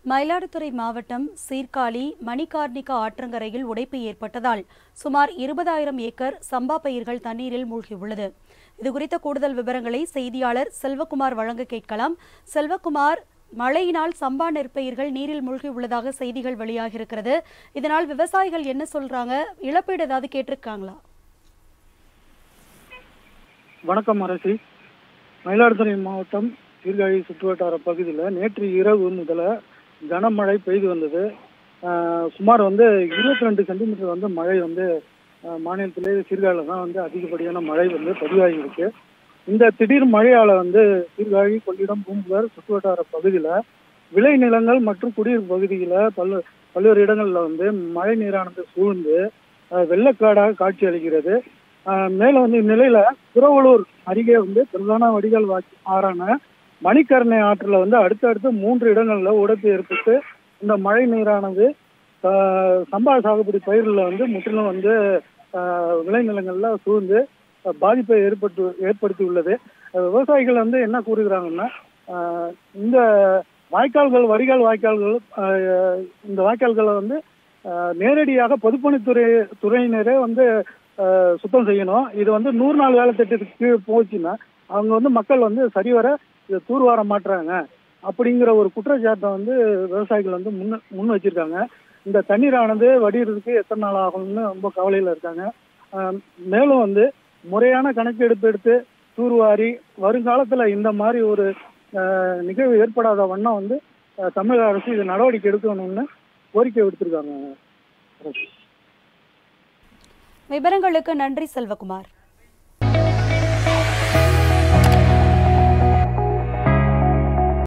மயிலாடுதுறை மாவட்டம் சீர்காழி மணிகார்னிகா ஆற்றங்கரையில் உடைப்பு ஏற்பட்டதால் சுமார் இருபதாயிரம் ஏக்கர் சம்பா பயிர்கள் தண்ணீரில் மூழ்கியுள்ளது இதுகுறித்த கூடுதல் விவரங்களை செய்தியாளர் செல்வகுமார் வழங்க கேட்கலாம் செல்வகுமார் மழையினால் சம்பா நெற்பயிர்கள் நீரில் மூழ்கியுள்ளதாக செய்திகள் வெளியாகியிருக்கிறது இதனால் விவசாயிகள் என்ன சொல்றாங்க இழப்பீடு ஏதாவது கேட்டிருக்காங்களா வணக்கம் அரசி மயிலாடுதுறை மாவட்டம் சீர்காழி சுற்றுவட்டார பகுதியில் நேற்று இரவு முதல கனமழை பெய்து வந்தது ஆஹ் சுமார் வந்து இருபத்தி ரெண்டு சென்டிமீட்டர் வந்து மழை வந்து ஆஹ் மாநிலத்திலே சீர்காழியில் தான் வந்து அதிகப்படியான மழை வந்து பதிவாகி இருக்கு இந்த திடீர் மழையால வந்து சீர்காழி கொள்ளிடம் பூம்புகார் சுற்றுவட்டார பகுதியில் விளைநிலங்கள் மற்றும் குடியிருப்பு பகுதியில் பல்ல பல்வேறு இடங்களில் வந்து மழை நீரானது சூழ்ந்து ஆஹ் வெள்ளக்காடாக காட்சி அளிக்கிறது ஆஹ் மேலும் வந்து இந்நிலையில திருவள்ளூர் அருகே வந்து பிரதான வடிகால் வாக்கி ஆறான மணிக்கரணை ஆற்றுல வந்து அடுத்தடுத்து மூன்று இடங்கள்ல உடைப்பு ஏற்பட்டு இந்த மழை நீரானது ஆஹ் சம்பா சாகுபடி பயிர்களில் வந்து முற்றிலும் வந்து ஆஹ் விளைநிலங்கள்ல சூழ்ந்து ஆஹ் பாதிப்பை ஏற்பட்டு ஏற்படுத்தி உள்ளது ஆஹ் விவசாயிகள் வந்து என்ன கூறுகிறாங்கன்னா ஆஹ் இந்த வாய்க்கால்கள் வடிகால் வாய்க்கால்கள் ஆஹ் இந்த வாய்க்கால்களை வந்து ஆஹ் நேரடியாக பொதுப்பணித்துறை துறையினரே வந்து ஆஹ் சுத்தம் செய்யணும் இது வந்து நூறு நாள் வேலை திட்டத்துக்கு கீழ் போச்சுன்னா அவங்க வந்து மக்கள் வந்து சரிவர இதை தூர்வார மாட்டுறாங்க அப்படிங்கிற ஒரு குற்றச்சாட்டை வந்து விவசாயிகள் வந்து முன் முன் வச்சிருக்காங்க இந்த தண்ணீரானது வடிகிறதுக்கு எத்தனை நாள் ஆகும்னு ரொம்ப கவலையில் இருக்காங்க ஆஹ் மேலும் வந்து முறையான கணக்கெடுப்பு எடுத்து தூர்வாரி வருங்காலத்தில் இந்த மாதிரி ஒரு ஆஹ் நிகழ்வு ஏற்படாத வண்ணம் வந்து ஆஹ் தமிழக அரசு இது நடவடிக்கை எடுக்கணும்னு கோரிக்கை விடுத்திருக்காங்க அரசு விவரங்களுக்கு நன்றி செல்வகுமார்